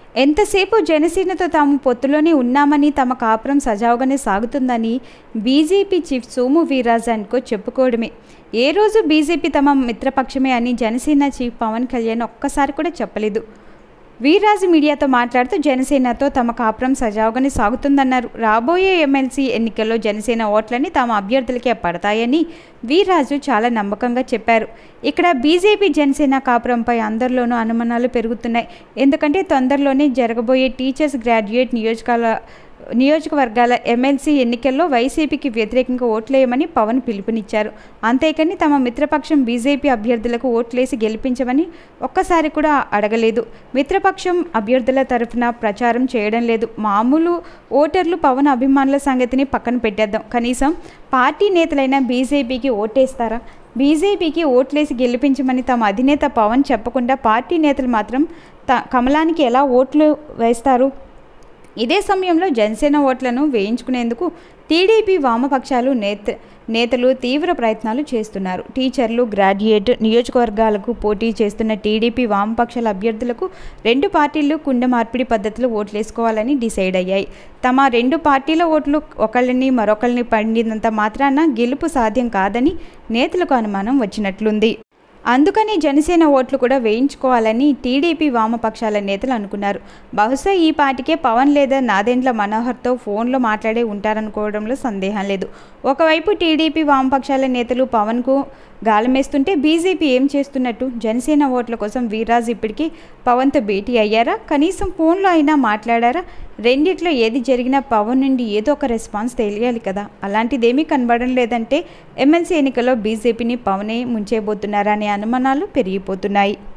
ఎంతసేపు జనసేనతో తాము పొత్తులోనే ఉన్నామని తమ కాపురం సజావుగానే సాగుతుందని బీజేపీ చీఫ్ సోము వీరాజన్కో చెప్పుకోవడమే ఏ రోజు బీజేపీ తమ మిత్రపక్షమే అని జనసేన చీఫ్ పవన్ కళ్యాణ్ ఒక్కసారి కూడా చెప్పలేదు వీర్రాజు మీడియాతో మాట్లాడుతూ జనసేనతో తమ కాపురం సజావుగానే సాగుతుందన్నారు రాబోయే ఎమ్మెల్సీ ఎన్నికల్లో జనసేన ఓట్లని తమ అభ్యర్థులకే పడతాయని వీర్రాజు చాలా నమ్మకంగా చెప్పారు ఇక్కడ బీజేపీ జనసేన కాపురంపై అందరిలోనూ అనుమానాలు పెరుగుతున్నాయి ఎందుకంటే తొందరలోనే జరగబోయే టీచర్స్ గ్రాడ్యుయేట్ నియోజకాల నియోజకవర్గాల ఎమ్మెల్సీ ఎన్నికల్లో వైసీపీకి వ్యతిరేకంగా ఓట్లేయమని పవన్ పిలుపునిచ్చారు అంతేకాని తమ మిత్రపక్షం బీజేపీ అభ్యర్థులకు ఓట్లేసి గెలిపించమని ఒక్కసారి కూడా అడగలేదు మిత్రపక్షం అభ్యర్థుల తరఫున ప్రచారం చేయడం లేదు మామూలు ఓటర్లు పవన్ అభిమానుల సంగతిని పక్కన పెట్టేద్దాం కనీసం పార్టీ నేతలైన బీజేపీకి ఓటేస్తారా బీజేపీకి ఓట్లేసి గెలిపించమని తమ అధినేత పవన్ చెప్పకుండా పార్టీ నేతలు మాత్రం త కమలానికి ఎలా ఓట్లు వేస్తారు ఇదే సమయంలో జనసేన ఓట్లను వేయించుకునేందుకు టీడీపీ వామపక్షాలు నేత నేతలు తీవ్ర ప్రయత్నాలు చేస్తున్నారు టీచర్లు గ్రాడ్యుయేట్ నియోజకవర్గాలకు పోటీ చేస్తున్న టీడీపీ వామపక్షాల అభ్యర్థులకు రెండు పార్టీలు కుండ మార్పిడి పద్ధతిలో ఓట్లేసుకోవాలని డిసైడ్ అయ్యాయి తమ రెండు పార్టీల ఓట్లు ఒకళ్ళని మరొకళ్ళని పండినంత మాత్రాన గెలుపు సాధ్యం కాదని నేతలకు అనుమానం వచ్చినట్లుంది అందుకని జనసేన ఓట్లు కూడా వేయించుకోవాలని టీడీపీ వామపక్షాల నేతలు అనుకున్నారు బహుశా ఈ పాటికే పవన్ లేదా నాదెండ్ల మనోహర్తో ఫోన్లో మాట్లాడే ఉంటారనుకోవడంలో సందేహం లేదు ఒకవైపు టీడీపీ వామపక్షాల నేతలు పవన్కు గాలమేస్తుంటే బీజేపీ ఏం చేస్తున్నట్టు జనసేన ఓట్ల కోసం వీర్రాజు ఇప్పటికీ పవన్తో భేటీ అయ్యారా కనీసం ఫోన్లో అయినా మాట్లాడారా రెండిట్లో ఏది జరిగినా పవన్ నుండి ఏదో ఒక రెస్పాన్స్ తెలియాలి కదా అలాంటిదేమీ కనబడడం లేదంటే ఎమ్మెల్సీ ఎన్నికల్లో బీజేపీని పవనే ముంచేయబోతున్నారా అనే అనుమానాలు పెరిగిపోతున్నాయి